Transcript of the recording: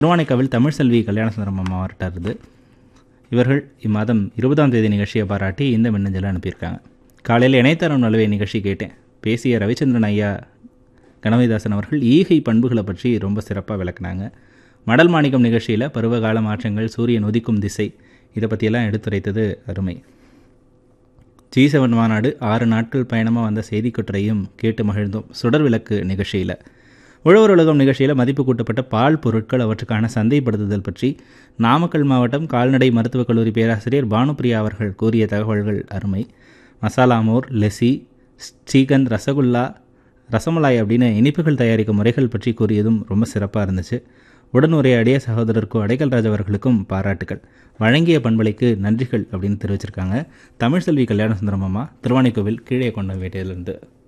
திருவானைக்காவில் தமிழ்செல்வி கல்யாணசுந்தரம் அம்மா அவர்கிட்ட இவர்கள் இம்மாதம் இருபதாம் தேதி நிகழ்ச்சியை பாராட்டி இந்த மின்னஞ்சலை அனுப்பியிருக்காங்க காலையில் இணையதரம் நலவை நிகழ்ச்சி கேட்டேன் பேசிய ரவிச்சந்திரன் ஐயா கணபதிதாசன் அவர்கள் ஈகை பண்புகளை பற்றி ரொம்ப சிறப்பாக விளக்குனாங்க மடல் மாணிக்கம் நிகழ்ச்சியில் பருவகால மாற்றங்கள் சூரியன் உதிக்கும் திசை இதை பற்றியெல்லாம் எடுத்துரைத்தது அருமை ஜி செவன் மாநாடு ஆறு நாட்கள் பயணமாக வந்த செய்திக்கட்டுரையும் கேட்டு மகிழ்ந்தோம் சுடர் விளக்கு நிகழ்ச்சியில் உழவர் உலகம் நிகழ்ச்சியில் மதிப்பு கூட்டப்பட்ட பால் பொருட்கள் அவற்றுக்கான சந்தைப்படுத்துதல் பற்றி நாமக்கல் மாவட்டம் கால்நடை மருத்துவக் கல்லூரி பேராசிரியர் பானுப்பிரியா அவர்கள் கூறிய தகவல்கள் அருமை மசாலா மோர் லெசி ஸ்ரீகந்த் ரசகுல்லா ரசமலாய் அப்படின்னு இனிப்புகள் தயாரிக்கும் முறைகள் பற்றி கூறியதும் ரொம்ப சிறப்பாக இருந்துச்சு உடன் உரையாடிய சகோதரருக்கும் அடைக்கல்ராஜ் அவர்களுக்கும் பாராட்டுகள் வழங்கிய பண்பலைக்கு நன்றிகள் அப்படின்னு தெரிவிச்சிருக்காங்க தமிழ் செல்வி கல்யாண சுந்தரம் அம்மா திருவானைக்கோவில் கீழே கொண்ட வேட்டையிலிருந்து